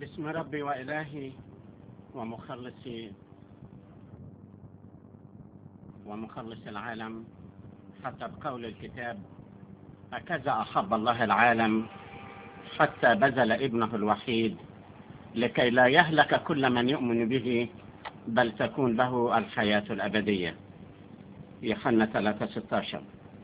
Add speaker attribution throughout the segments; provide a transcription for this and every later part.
Speaker 1: باسم ربي وإلهي ومخلصي ومخلص العالم حسب قول الكتاب هكذا أحب الله العالم حتى بذل ابنه الوحيد لكي لا يهلك كل من يؤمن به بل تكون له الحياة الأبدية يوحنا 3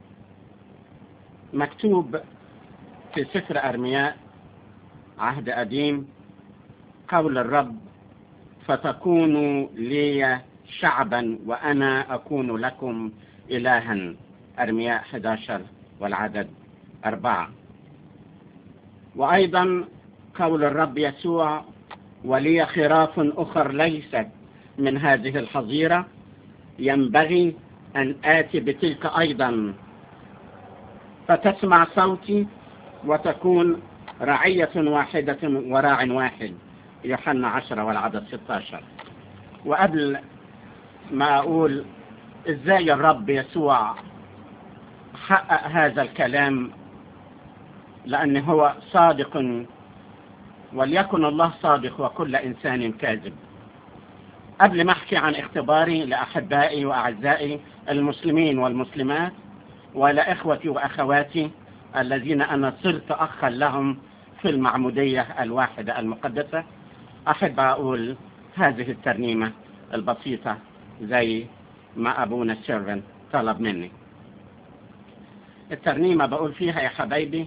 Speaker 1: مكتوب في سفر أرمياء عهد قديم قول الرب فتكونوا لي شعبا وأنا أكون لكم إلها أرمياء 11 والعدد أربعة وأيضا قول الرب يسوع ولي خراف أخر ليست من هذه الحظيرة ينبغي أن آتي بتلك أيضا فتسمع صوتي وتكون رعية واحدة وراع واحد يوحنا عشرة والعدد 16 وقبل ما أقول إزاي الرب يسوع حقق هذا الكلام لأن هو صادق وليكن الله صادق وكل إنسان كاذب قبل ما أحكي عن اختباري لأحبائي وأعزائي المسلمين والمسلمات ولإخوتي وأخواتي الذين أنا صرت أخا لهم في المعمودية الواحدة المقدسة أحب أقول هذه الترنيمة البسيطة زي ما أبونا السيرفن طلب مني الترنيمة بقول فيها يا حبايبي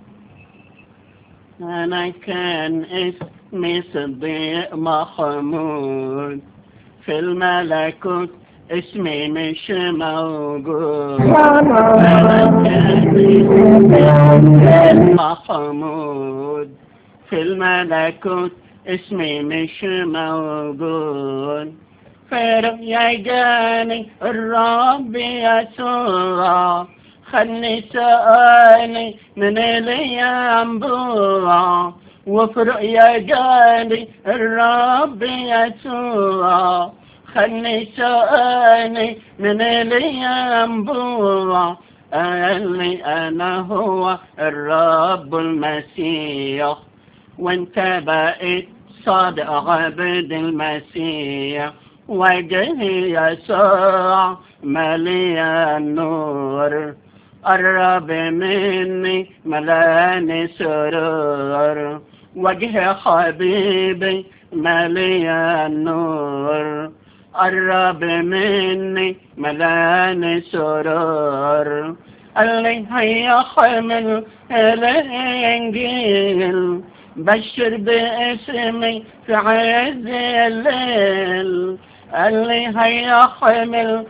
Speaker 1: أنا كان اسمي صديق محمود في الملكوت اسمي مش موجود أنا كان اسمي محمود في الملكوت اسمي مش موجود فرق يا جاني الرب يسوع خلني سألني من الينبوع وفرق يا جاني الرب يسوع خلني سألني من الينبوع قال لي أنا هو الرب المسيح وانت بقيت صادق عبد المسيح وجهي يسوع مليان نور قرب مني ملاني سرور وجه حبيبي مليان نور قرب مني ملاني سرور قال لي هيا حمل الانجيل بشر باسمي في عز الليل قال لي هيا حمل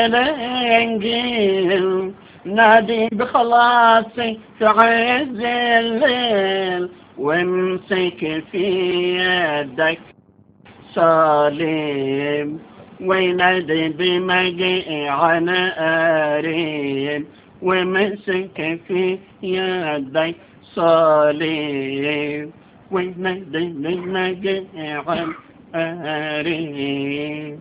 Speaker 1: الانجيل نادي بخلاصي في عز الليل وامسك في يدك صليب وينادي بمجيء عن قريب ومسك في يدك صليب وينادي بمجيء عن قريب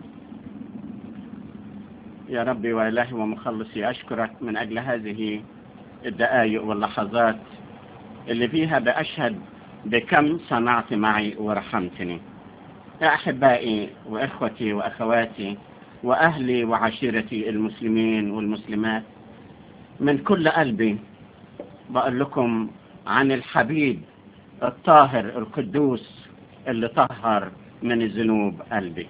Speaker 1: يا ربي وإلهي ومخلصي أشكرك من أجل هذه الدقائق واللحظات اللي فيها بأشهد بكم صنعت معي ورحمتني يا أحبائي وإخوتي وأخواتي وأهلي وعشيرتي المسلمين والمسلمات من كل قلبي بقول لكم عن الحبيب الطاهر القدوس اللي طهر من الذنوب قلبي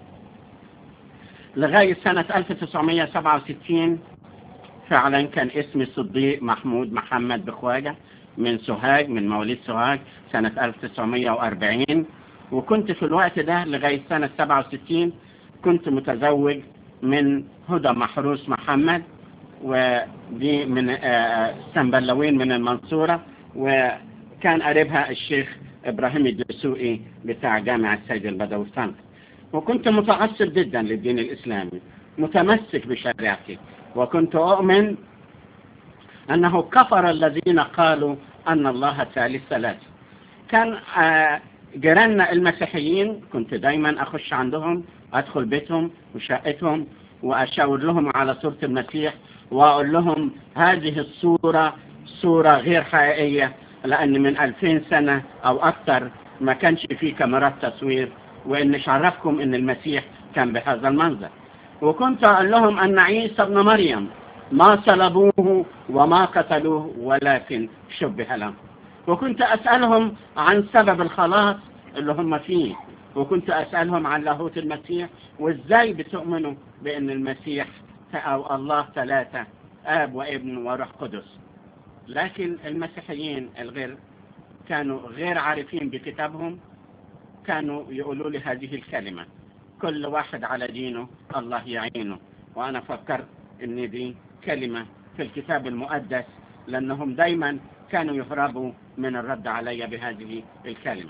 Speaker 1: لغاية سنة 1967 فعلا كان اسمي صديق محمود محمد بخواجة من سوهاج من مواليد سوهاج سنة 1940 وكنت في الوقت ده لغاية سنة 67 كنت متزوج من هدى محروس محمد ودي من سنبلوين من المنصورة وكان قريبها الشيخ إبراهيم الدسوقي بتاع جامع السيد البدوي في وكنت متعصب جدا للدين الإسلامي متمسك بشريعتي وكنت أؤمن أنه كفر الذين قالوا أن الله ثالث ثلاثة كان جيراننا المسيحيين كنت دايما أخش عندهم أدخل بيتهم وشقتهم وأشاور لهم على صورة المسيح وأقول لهم هذه الصورة صورة غير حقيقية لأن من ألفين سنة أو أكثر ما كانش فيه كاميرات تصوير وإن شرفكم إن المسيح كان بهذا المنظر وكنت أقول لهم أن عيسى ابن مريم ما صلبوه وما قتلوه ولكن شبه لهم وكنت أسألهم عن سبب الخلاص اللي هم فيه وكنت أسألهم عن لاهوت المسيح وإزاي بتؤمنوا بأن المسيح أو الله ثلاثة آب وابن وروح قدس لكن المسيحيين الغير كانوا غير عارفين بكتابهم كانوا يقولوا لي هذه الكلمة كل واحد على دينه الله يعينه وأنا فكرت أن دي كلمة في الكتاب المقدس لأنهم دايما كانوا يهربوا من الرد علي بهذه الكلمة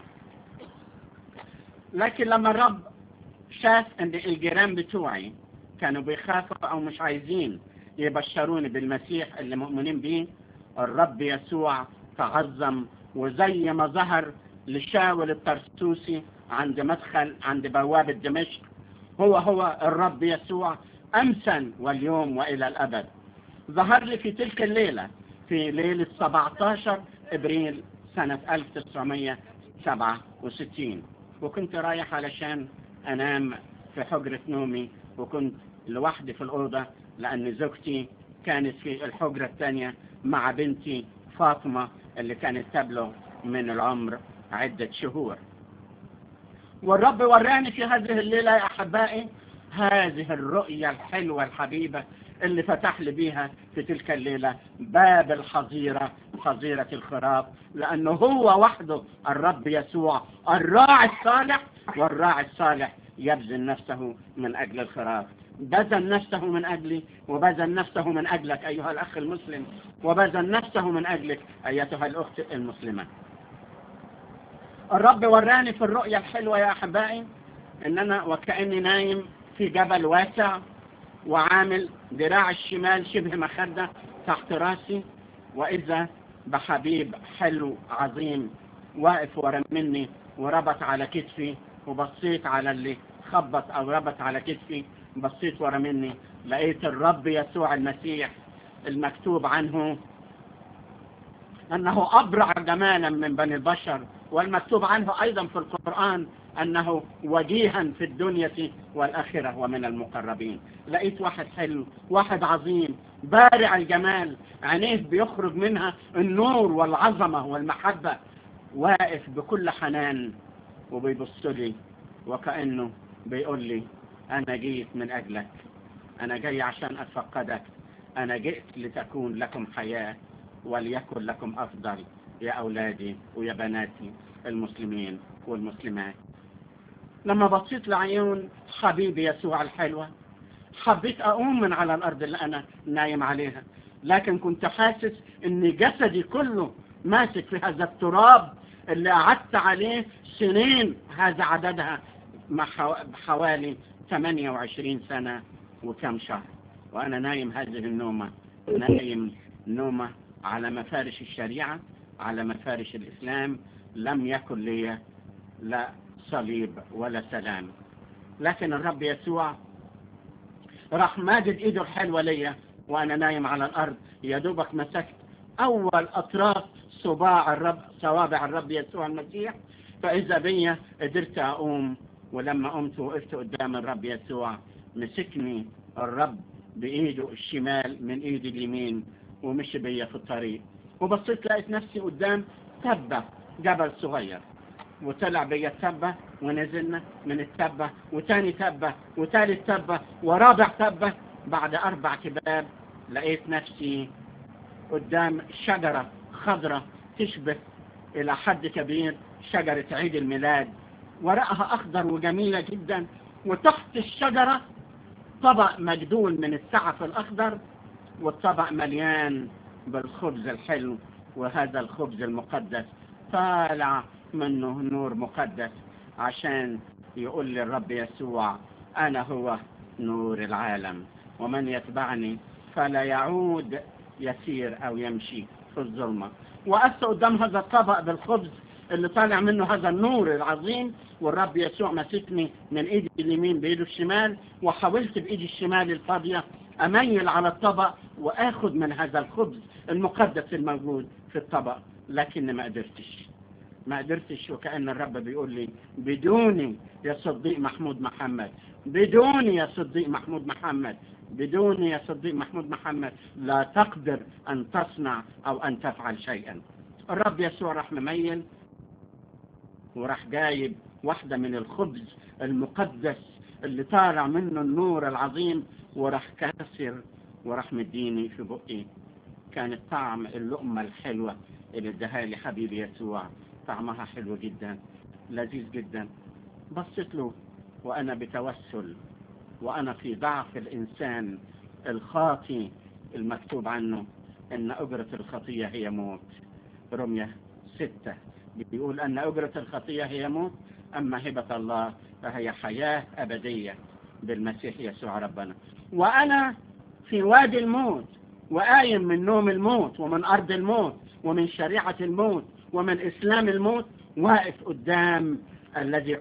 Speaker 1: لكن لما الرب شاف أن الجيران بتوعي كانوا بيخافوا أو مش عايزين يبشروني بالمسيح اللي مؤمنين به الرب يسوع تعظم وزي ما ظهر لشاول الطرسوسي عند مدخل عند بوابة دمشق هو هو الرب يسوع أمسا واليوم وإلى الأبد ظهر لي في تلك الليلة في ليلة 17 إبريل سنة 1967 وكنت رايح علشان أنام في حجرة نومي وكنت لوحدي في الأوضة لأن زوجتي كانت في الحجرة الثانية مع بنتي فاطمة اللي كانت تبلغ من العمر عدة شهور والرب وراني في هذه الليلة يا أحبائي هذه الرؤية الحلوة الحبيبة اللي فتح لي بيها في تلك الليلة باب الحظيرة حظيرة الخراف لأنه هو وحده الرب يسوع الراعي الصالح والراعي الصالح يبذل نفسه من أجل الخراف بذل نفسه من أجلي وبذل نفسه من أجلك أيها الأخ المسلم وبذل نفسه من أجلك أيتها الأخت المسلمة الرب وراني في الرؤية الحلوة يا أحبائي إن أنا وكأني نايم في جبل واسع وعامل ذراع الشمال شبه مخدة تحت راسي وإذا بحبيب حلو عظيم واقف ورا مني وربط على كتفي وبصيت على اللي خبط أو ربط على كتفي بصيت ورا مني لقيت الرب يسوع المسيح المكتوب عنه أنه أبرع جمالا من بني البشر والمكتوب عنه أيضا في القرآن أنه وجيها في الدنيا والآخرة ومن المقربين لقيت واحد حلو واحد عظيم بارع الجمال عينيه بيخرج منها النور والعظمة والمحبة واقف بكل حنان وبيبص لي وكأنه بيقول لي أنا جيت من أجلك أنا جاي عشان أتفقدك أنا جئت لتكون لكم حياة وليكن لكم أفضل يا أولادي ويا بناتي المسلمين والمسلمات لما بصيت لعيون حبيبي يسوع الحلوة حبيت أقوم من على الأرض اللي أنا نايم عليها لكن كنت حاسس أن جسدي كله ماسك في هذا التراب اللي قعدت عليه سنين هذا عددها حوالي 28 سنة وكم شهر وأنا نايم هذه النومة نايم نومة على مفارش الشريعة على مفارش الإسلام لم يكن لي لا صليب ولا سلام لكن الرب يسوع راح ماجد ايده الحلوة ليا وانا نايم على الارض يا دوبك مسكت اول اطراف صباع الرب صوابع الرب يسوع المسيح فاذا بي قدرت اقوم ولما قمت وقفت قدام الرب يسوع مسكني الرب بايده الشمال من ايدي اليمين ومشي بيا في الطريق وبصيت لقيت نفسي قدام تبة جبل صغير وطلع بيا التبة ونزلنا من التبة وتاني تبة وتالت تبة ورابع تبة بعد أربع كباب لقيت نفسي قدام شجرة خضرة تشبه إلى حد كبير شجرة عيد الميلاد ورقها أخضر وجميلة جدا وتحت الشجرة طبق مجدول من السعف الأخضر والطبق مليان بالخبز الحلو وهذا الخبز المقدس طالع منه نور مقدس عشان يقول لي الرب يسوع أنا هو نور العالم ومن يتبعني فلا يعود يسير أو يمشي في الظلمة وقفت قدام هذا الطبق بالخبز اللي طالع منه هذا النور العظيم والرب يسوع مسكني من ايدي اليمين بايده الشمال وحاولت بايدي الشمال الفاضية اميل على الطبق واخد من هذا الخبز المقدس الموجود في الطبق لكن ما قدرتش ما قدرتش وكأن الرب بيقول لي بدوني يا صديق محمود محمد بدوني يا صديق محمود محمد بدوني يا صديق محمود محمد لا تقدر أن تصنع أو أن تفعل شيئا الرب يسوع راح مميل وراح جايب واحدة من الخبز المقدس اللي طالع منه النور العظيم وراح كسر وراح مديني في بقي كانت طعم اللقمة الحلوة اللي اداها لي حبيبي يسوع طعمها حلو جدا لذيذ جدا بصيت له وأنا بتوسل وأنا في ضعف الإنسان الخاطي المكتوب عنه إن أجرة الخطية هي موت رمية ستة بيقول أن أجرة الخطية هي موت أما هبة الله فهي حياة أبدية بالمسيح يسوع ربنا وأنا في وادي الموت وقايم من نوم الموت ومن أرض الموت ومن شريعة الموت ومن إسلام الموت واقف قدام الذي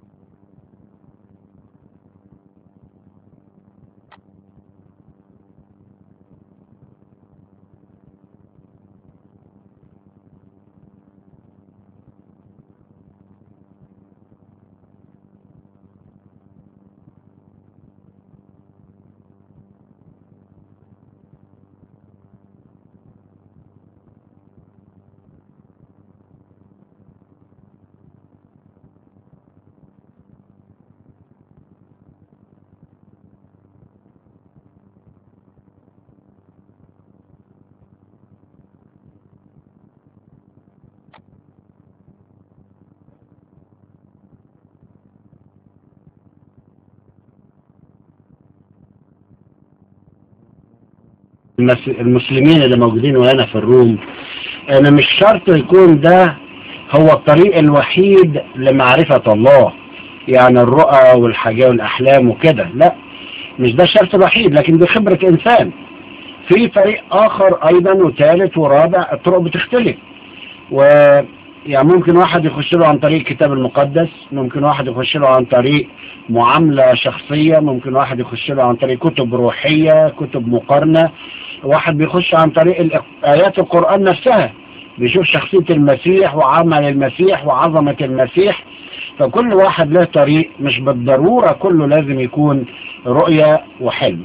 Speaker 2: المس- المسلمين اللي موجودين وهنا في الروم انا مش شرط يكون ده هو الطريق الوحيد لمعرفة الله يعني الرؤى والحاجة والأحلام وكده لا مش ده الشرط الوحيد لكن دي خبرة إنسان في طريق آخر أيضا وثالث ورابع الطرق بتختلف و يعني ممكن واحد يخش له عن طريق الكتاب المقدس ممكن واحد يخش له عن طريق معاملة شخصية ممكن واحد يخش له عن طريق كتب روحية كتب مقارنة واحد بيخش عن طريق الإق- آيات القرآن نفسها بيشوف شخصية المسيح وعمل المسيح وعظمة المسيح فكل واحد له طريق مش بالضرورة كله لازم يكون رؤية وحلم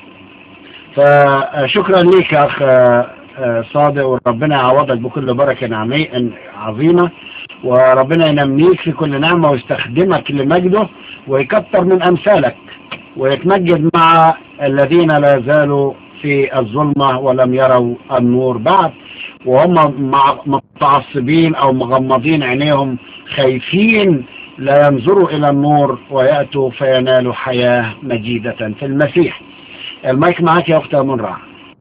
Speaker 2: فشكرا ليك يا أخ آه، صادق وربنا يعوضك بكل بركة نعمي- عظيمة وربنا ينميك في كل نعمة ويستخدمك لمجده ويكتر من أمثالك ويتمجد مع الذين لا زالوا في الظلمة ولم يروا النور بعد وهم مع- متعصبين أو مغمضين عينيهم خايفين لا ينظروا إلى النور ويأتوا فينالوا حياة مجيدة في المسيح المايك معاك يا أختي منرع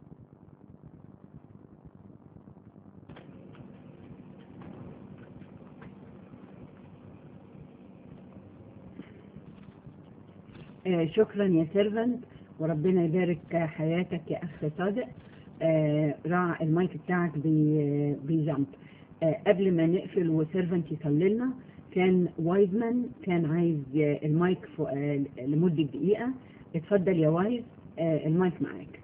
Speaker 3: آه، شكرا يا سيرفنت وربنا يبارك حياتك يا اخ صادق آه، راع المايك بتاعك بي بيجمب آه، قبل ما نقفل وسيرفنت يصلي لنا كان وايزمان كان عايز آه، المايك ف- آه، لمدة دقيقة اتفضل يا وايز آه، المايك معاك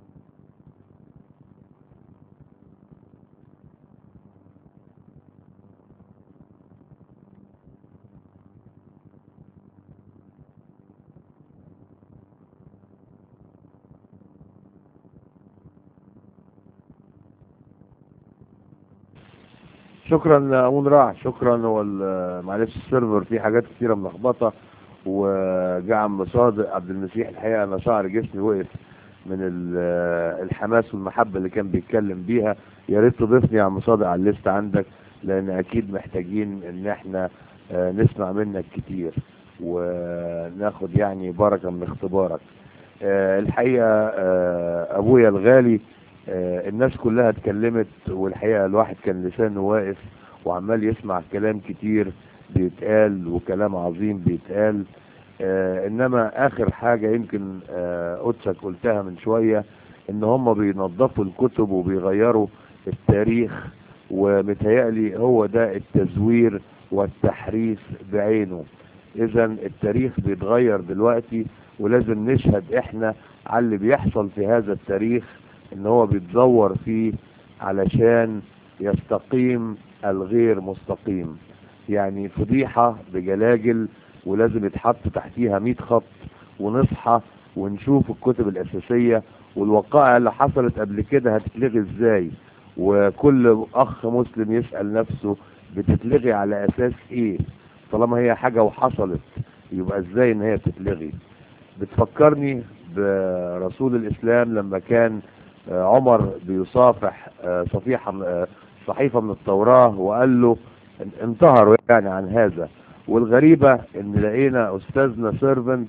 Speaker 4: شكرا امون راع شكرا هو ال- معلش السيرفر فيه حاجات كتيرة ملخبطة وجا عم صادق عبد المسيح الحقيقة انا شعر جسمي وقف من ال- الحماس والمحبة اللي كان بيتكلم بيها يا ريت تضيفني يا عم صادق على الليست عندك لان اكيد محتاجين ان احنا آه، نسمع منك كتير وناخد يعني بركة من اختبارك آه، الحقيقة آه، ابويا الغالي آه، الناس كلها اتكلمت والحقيقة الواحد كان لسانه واقف وعمال يسمع كلام كتير بيتقال وكلام عظيم بيتقال آه انما اخر حاجة يمكن آه قدسك قلتها من شوية ان هم بينظفوا الكتب وبيغيروا التاريخ ومتهيألي هو ده التزوير والتحريف بعينه اذا التاريخ بيتغير دلوقتي ولازم نشهد احنا على اللي بيحصل في هذا التاريخ ان هو بيتزور فيه علشان يستقيم الغير مستقيم يعني فضيحة بجلاجل ولازم يتحط تحتيها 100 خط ونصحى ونشوف الكتب الأساسية والوقائع اللي حصلت قبل كده هتتلغي ازاي وكل أخ مسلم يسأل نفسه بتتلغي على أساس ايه طالما هي حاجة وحصلت يبقى ازاي ان هي بتتلغي بتفكرني برسول الإسلام لما كان آه، عمر بيصافح آه، صفيحة من- آه، صحيفة من التوراة وقال له انتهروا يعني عن هذا والغريبة ان لقينا استاذنا سيرفنت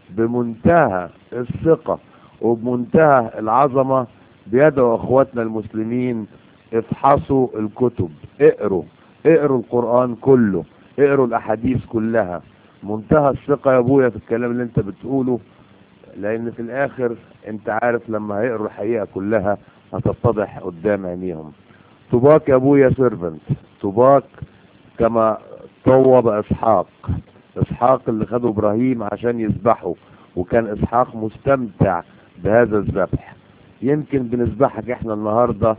Speaker 4: بمنتهى الثقة وبمنتهى العظمة بيدعو اخواتنا المسلمين افحصوا الكتب اقروا اقروا القرآن كله اقروا الاحاديث كلها منتهى الثقة يا ابويا في الكلام اللي انت بتقوله لان في الاخر انت عارف لما هيقروا الحقيقة كلها هتتضح قدام عينيهم طوباك يا ابويا سيرفنت طوباك كما طوب اسحاق اسحاق اللي خده ابراهيم عشان يذبحه وكان اسحاق مستمتع بهذا الذبح يمكن بنذبحك احنا النهارده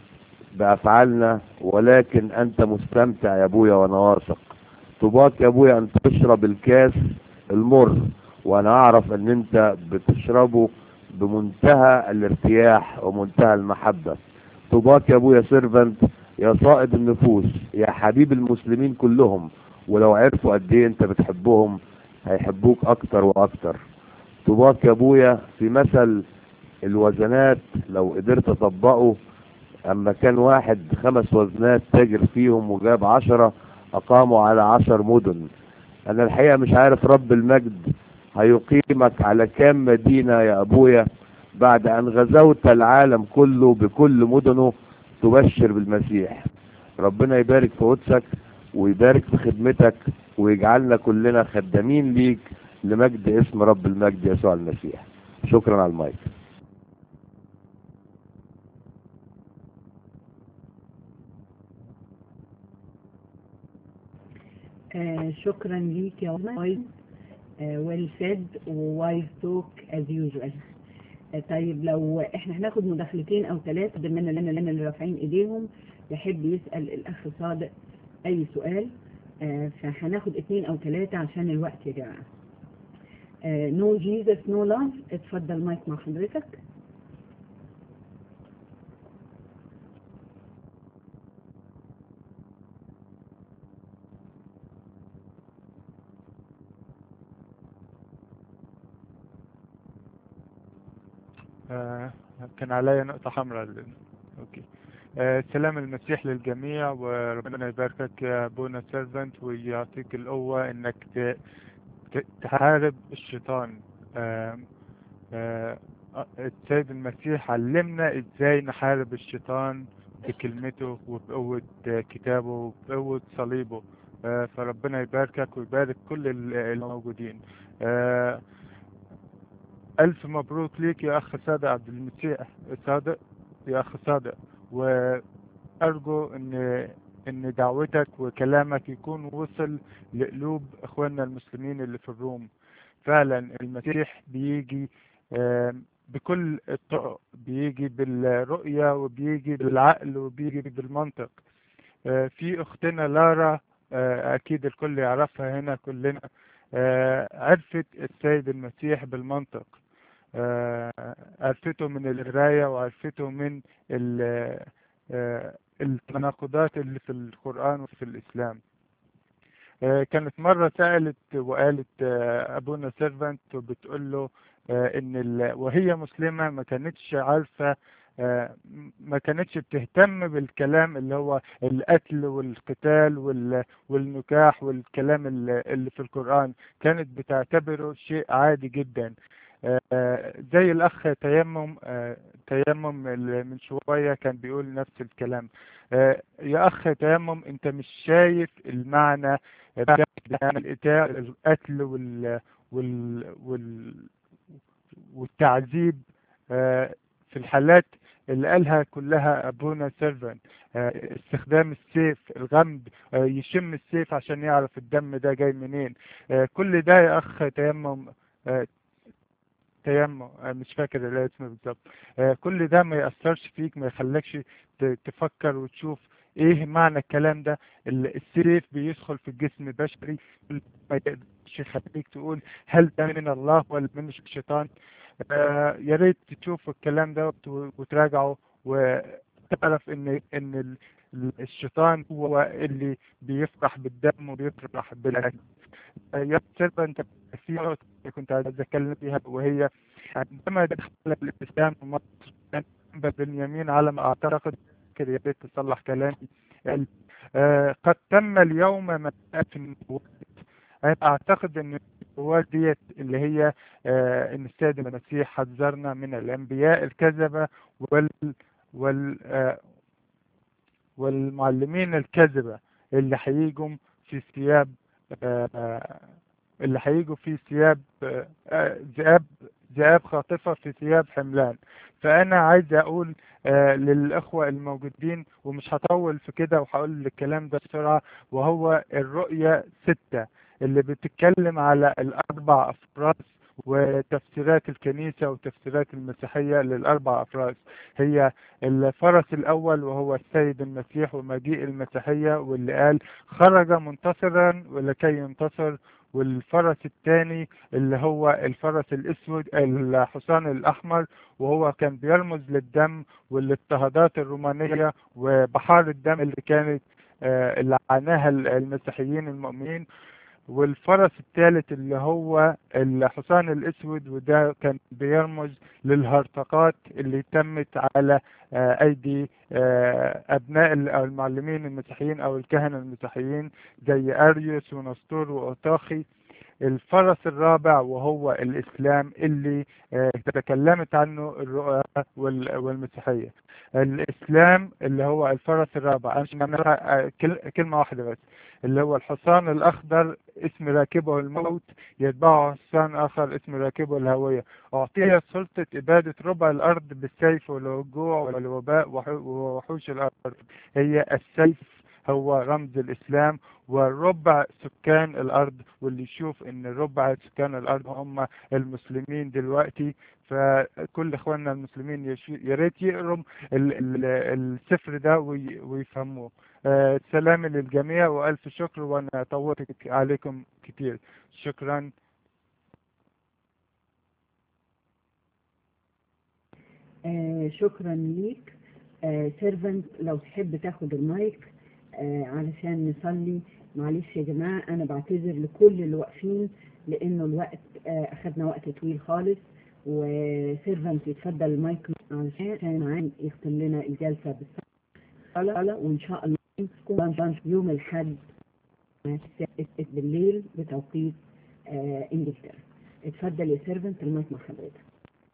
Speaker 4: بافعالنا ولكن انت مستمتع يا ابويا وانا واثق طوباك يا ابويا ان تشرب الكاس المر وانا اعرف ان انت بتشربه بمنتهى الارتياح ومنتهى المحبة طوباك يا ابويا سيرفنت يا صائد النفوس يا حبيب المسلمين كلهم ولو عرفوا قد ايه انت بتحبهم هيحبوك اكتر واكتر طوباك يا ابويا في مثل الوزنات لو قدرت اطبقه اما كان واحد خمس وزنات تاجر فيهم وجاب عشرة اقاموا على عشر مدن انا الحقيقة مش عارف رب المجد هيقيمك على كام مدينة يا ابويا بعد ان غزوت العالم كله بكل مدنه تبشر بالمسيح ربنا يبارك في قدسك ويبارك في خدمتك ويجعلنا كلنا خدامين ليك لمجد اسم رب المجد يسوع المسيح شكرا على المايك
Speaker 3: آه شكرا ليك يا وايز ويل سيد ووايز توك از يوجوال طيب لو احنا هناخد مداخلتين او ثلاثه بما ان لنا لنا اللي رافعين ايديهم يحب يسال الاخ صادق اي سؤال آه فهناخد اثنين او ثلاثه عشان الوقت يا جماعه نو جيزس نو لاف اتفضل مايك مع حضرتك
Speaker 5: آه، كان عليا نقطة حمراء ل- اوكي آه، سلام المسيح للجميع وربنا يباركك يا ابونا سيرفنت ويعطيك القوة انك ت- ت- تحارب الشيطان آه، آه، السيد المسيح علمنا ازاي نحارب الشيطان بكلمته وبقوة كتابه وبقوة صليبه آه، فربنا يباركك ويبارك كل ال- الموجودين آه، ألف مبروك ليك يا أخ صادق عبد المسيح صادق يا أخ صادق وأرجو إن إن دعوتك وكلامك يكون وصل لقلوب إخواننا المسلمين اللي في الروم فعلا المسيح بيجي آم، بكل الطرق بيجي بالرؤية وبيجي بالعقل وبيجي بالمنطق آه، في أختنا لارا آه، أكيد الكل يعرفها هنا كلنا آه، عرفت السيد المسيح بالمنطق آه، عرفته من القراية وعرفته من ال- آه، التناقضات اللي في القرآن وفي الإسلام آه، كانت مرة سألت وقالت آه، أبونا سيرفنت وبتقول له آه، إن ال- وهي مسلمة ما كانتش عارفة آه، ما كانتش بتهتم بالكلام اللي هو القتل والقتال وال- والنكاح والكلام اللي اللي في القرآن كانت بتعتبره شيء عادي جدا آه، زي الأخ تيمم آه، تيمم اللي من شوية كان بيقول نفس الكلام آه، يا أخ تيمم أنت مش شايف المعنى بتاع القتال القتل وال وال وال والتعذيب آه، في الحالات اللي قالها كلها أبونا سيرفن استخدام السيف الغمد آه، يشم السيف عشان يعرف الدم ده جاي منين آه، كل ده يا أخ تيمم آه، تيمم آه، مش فاكر الاسم بالظبط آه، كل ده ما يأثرش فيك ما يخلكش ت- تفكر وتشوف ايه معنى الكلام ده ال- السيف بيدخل في الجسم البشري ما يقدرش يخليك تقول هل ده من الله ولا من الشيطان آه يا ريت تشوفوا الكلام ده وت- وتراجعوا وتعرف ان ان ال- ال- الشيطان هو اللي بيفرح بالدم وبيفرح بالاكل آه، يا سيرفا انت في نقطة كنت عايز اتكلم فيها وهي عندما دخل الاسلام في مصر كان بنيامين على ما اعتقد كده يا ريت تصلح كلامي ال- آه، قد تم اليوم ما في النبوات أنا اعتقد ان النبوات ديت اللي هي آه، ان السيد المسيح حذرنا من الانبياء الكذبه وال وال آه، والمعلمين الكذبه اللي هيجوا في ثياب آه، آه، اللي هيجوا في ثياب آه، آه، ذئاب ذئاب خاطفه في ثياب حملان فانا عايز اقول آه، للاخوه الموجودين ومش هطول في كده وهقول الكلام ده بسرعه وهو الرؤيه ستة اللي بتتكلم على الاربع افراس وتفسيرات الكنيسة وتفسيرات المسيحية للأربع أفراس هي الفرس الأول وهو السيد المسيح ومجيء المسيحية واللي قال خرج منتصرا ولكي ينتصر والفرس الثاني اللي هو الفرس الأسود الحصان الأحمر وهو كان بيرمز للدم والاضطهادات الرومانية وبحار الدم اللي كانت آه، اللي عاناها المسيحيين المؤمنين والفرس الثالث اللي هو الحصان الاسود وده كان بيرمز للهرطقات اللي تمت على آه، ايدي آه، ابناء ال- أو المعلمين المسيحيين او الكهنه المسيحيين زي اريوس ونسطور واوطاخي الفرس الرابع وهو الاسلام اللي آه، تكلمت عنه الرؤى وال- والمسيحيه الاسلام اللي هو الفرس الرابع أنا مش هنقرأ، آه، كل- كلمه واحده بس اللي هو الحصان الأخضر اسم راكبه الموت يتبعه حصان آخر اسم راكبه الهوية أعطي سلطة إبادة ربع الأرض بالسيف والجوع والوباء وح- ووحوش الأرض هي السيف هو رمز الإسلام والربع سكان الأرض واللي يشوف إن ربع سكان الأرض هم المسلمين دلوقتي فكل إخواننا المسلمين يش- يا ريت يقروا ال- ال- السفر ده وي- ويفهموه آه، سلامي للجميع وألف شكر وأنا طولت عليكم كتير شكرا
Speaker 3: آه شكرا ليك آه سيرفنت لو تحب تاخد المايك آه علشان نصلي معلش يا جماعة أنا بعتذر لكل اللي واقفين لأنه الوقت آه أخدنا وقت طويل خالص وسيرفنت يتفضل المايك علشان معانا يختم لنا الجلسة بالصلاة وإن شاء الله نكون يوم الأحد الساعة بالليل بتوقيت آه إنجلترا اتفضل يا سيرفنت المايك مع حضرتك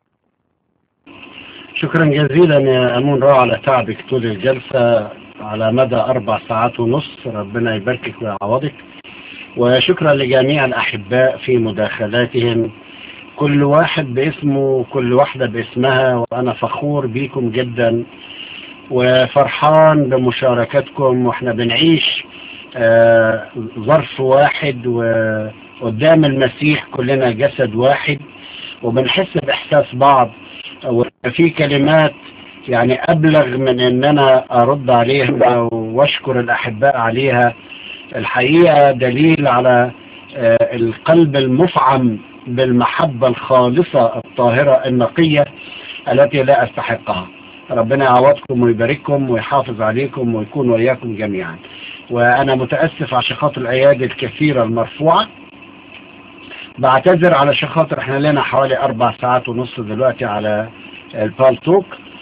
Speaker 2: شكرا جزيلا يا أمون راو على تعبك طول الجلسة على مدى أربع ساعات ونص ربنا يباركك ويعوضك وشكرا لجميع الأحباء في مداخلاتهم كل واحد باسمه كل واحدة باسمها وأنا فخور بيكم جدا وفرحان بمشاركتكم واحنا بنعيش آه، ظرف واحد وقدام المسيح كلنا جسد واحد وبنحس بإحساس بعض وفي كلمات يعني أبلغ من أن أنا أرد عليها وأشكر الأحباء عليها الحقيقة دليل على آه، القلب المفعم بالمحبة الخالصة الطاهرة النقية التي لا أستحقها ربنا يعوضكم ويبارككم ويحافظ عليكم ويكون وياكم جميعا وأنا متأسف عشان خاطر الأيادي الكثيرة المرفوعة بعتذر على خاطر احنا لنا حوالي أربع ساعات ونص دلوقتي على البالتوك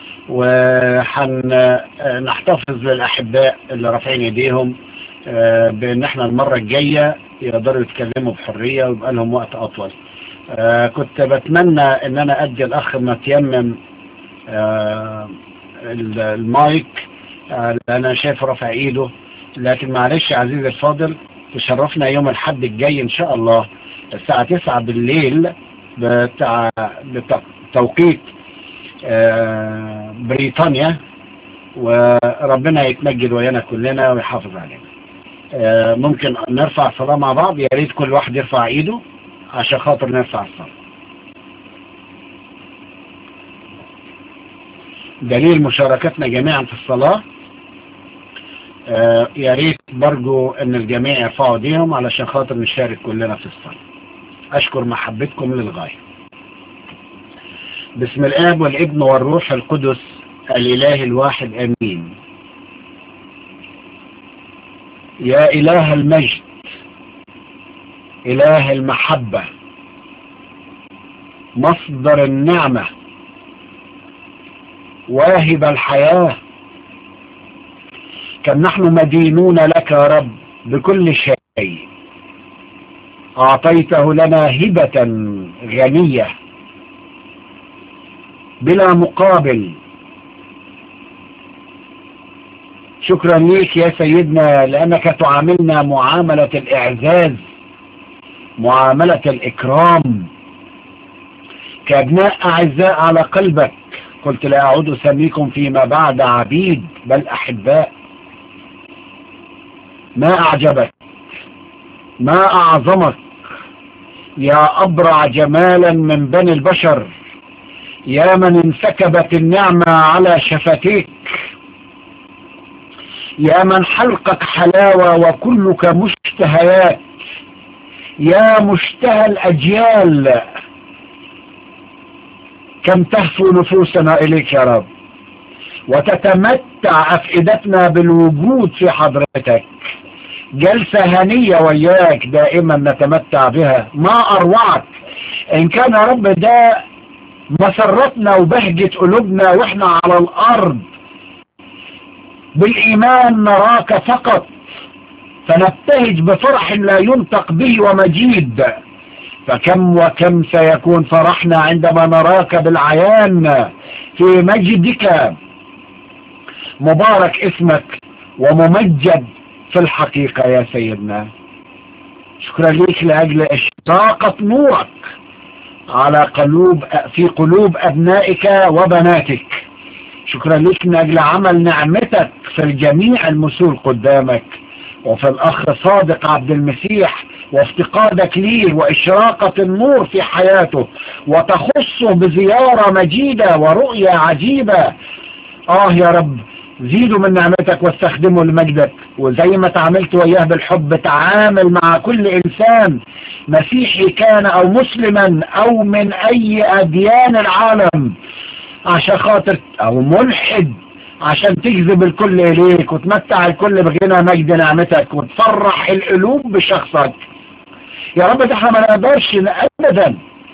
Speaker 2: وحنحتفظ للأحباء اللي رافعين ايديهم آه، بأن احنا المرة الجاية يقدروا يتكلموا بحرية ويبقى لهم وقت أطول آه، كنت بتمنى ان انا ادي الاخ ما تيمم آه، ال- المايك آه، لأن انا شايف رافع ايده لكن معلش يا عزيزي الفاضل تشرفنا يوم الحد الجاي ان شاء الله الساعة 9 بالليل بتاع بتوقيت آه، بريطانيا وربنا يتمجد ويانا كلنا ويحافظ علينا آه، ممكن نرفع الصلاة مع بعض يا ريت كل واحد يرفع ايده عشان خاطر نرفع الصلاة دليل مشاركتنا جميعا في الصلاة آه يا ريت برجو ان الجميع يرفعوا ايديهم علشان خاطر نشارك كلنا في الصلاة اشكر محبتكم للغاية بسم الاب والابن والروح القدس الاله الواحد امين يا اله المجد اله المحبة مصدر النعمة واهب الحياة كم نحن مدينون لك يا رب بكل شيء أعطيته لنا هبة غنية بلا مقابل شكرا ليك يا سيدنا لأنك تعاملنا معاملة الإعزاز معاملة الإكرام كأبناء أعزاء على قلبك قلت لا أعود أسميكم فيما بعد عبيد بل أحباء ما أعجبك ما أعظمك يا أبرع جمالا من بني البشر يا من انسكبت النعمة على شفتيك يا من حلقك حلاوة وكلك مشتهيات يا مشتهى الأجيال كم تهفو نفوسنا إليك يا رب وتتمتع أفئدتنا بالوجود في حضرتك جلسة هنية وياك دائما نتمتع بها ما أروعك إن كان يا رب ده مسرتنا وبهجة قلوبنا وإحنا على الأرض بالإيمان نراك فقط فنبتهج بفرح لا ينطق به ومجيد فكم وكم سيكون فرحنا عندما نراك بالعيان في مجدك مبارك اسمك وممجد في الحقيقة يا سيدنا شكرا ليك لأجل اشتاقة نورك على قلوب في قلوب أبنائك وبناتك شكرا ليك من أجل عمل نعمتك في الجميع المسؤول قدامك وفي الأخ صادق عبد المسيح وافتقادك ليه وإشراقة النور في حياته وتخصه بزيارة مجيدة ورؤية عجيبة آه يا رب زيدوا من نعمتك واستخدموا لمجدك وزي ما تعاملت وياه بالحب تعامل مع كل إنسان مسيحي كان أو مسلما أو من أي أديان العالم عشان خاطر أو ملحد عشان تجذب الكل إليك وتمتع الكل بغنى مجد نعمتك وتفرح القلوب بشخصك يا رب ده احنا ما نقدرش أبدا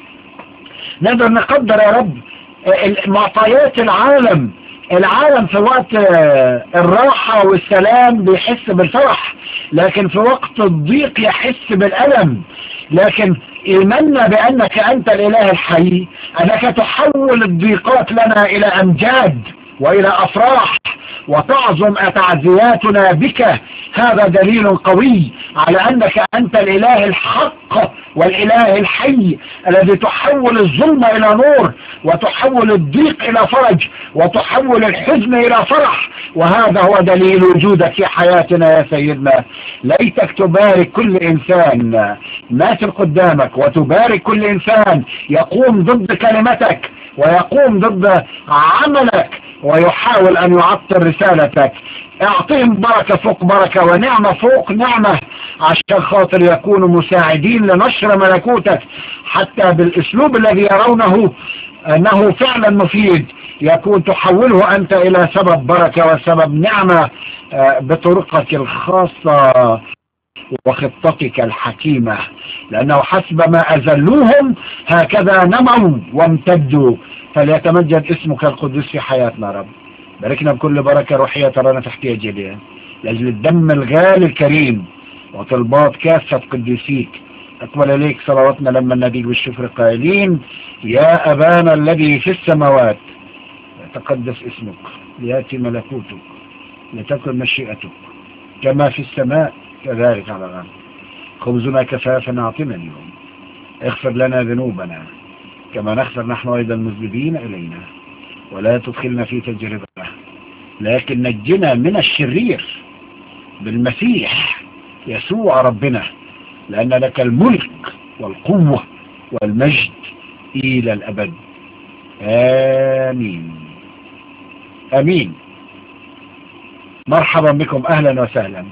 Speaker 2: نقدر نقدر يا رب معطيات العالم العالم في وقت الراحة والسلام بيحس بالفرح لكن في وقت الضيق يحس بالألم لكن إيماننا بأنك أنت الإله الحي أنك تحول الضيقات لنا إلى أمجاد وإلى أفراح وتعظم تعزياتنا بك هذا دليل قوي على أنك أنت الإله الحق والإله الحي الذي تحول الظلم إلى نور وتحول الضيق إلى فرج وتحول الحزن إلى فرح وهذا هو دليل وجودك في حياتنا يا سيدنا ليتك تبارك كل إنسان ماسل قدامك وتبارك كل إنسان يقوم ضد كلمتك ويقوم ضد عملك ويحاول أن يعطل رسالتك اعطيهم بركة فوق بركة ونعمة فوق نعمة عشان خاطر يكونوا مساعدين لنشر ملكوتك حتى بالاسلوب الذي يرونه انه فعلا مفيد يكون تحوله انت الى سبب بركة وسبب نعمة بطرقك الخاصة وخطتك الحكيمة لأنه حسب ما أزلوهم هكذا نموا وامتدوا فليتمجد اسمك القدوس في حياتنا رب باركنا بكل بركة روحية ترانا في احتياج إليها لأجل الدم الغالي الكريم وطلبات كافة قديسيك أقبل إليك صلواتنا لما النبي والشكر قائلين يا أبانا الذي في السماوات تقدس اسمك ليأتي ملكوتك لتكن مشيئتك كما في السماء كذلك على الأرض خبزنا كفافا أعطنا اليوم اغفر لنا ذنوبنا كما نغفر نحن أيضا المذنبين إلينا ولا تدخلنا في تجربة لكن نجنا من الشرير بالمسيح يسوع ربنا لأن لك الملك والقوة والمجد إلى الأبد آمين آمين مرحبا بكم أهلا وسهلا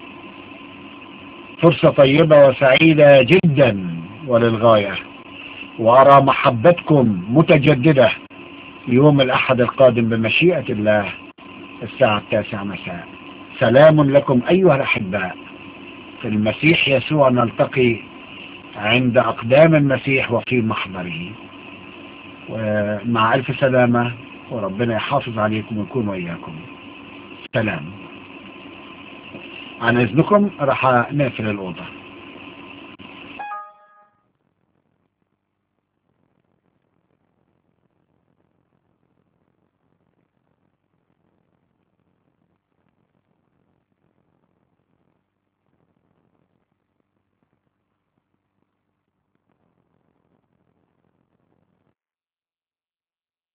Speaker 2: فرصة طيبة وسعيدة جدا وللغاية وأرى محبتكم متجددة يوم الأحد القادم بمشيئة الله الساعة التاسعة مساء سلام لكم أيها الأحباء في المسيح يسوع نلتقي عند أقدام المسيح وفي محضره ومع ألف سلامة وربنا يحافظ عليكم ويكون وإياكم سلام عن إذنكم راح نقفل الأوضة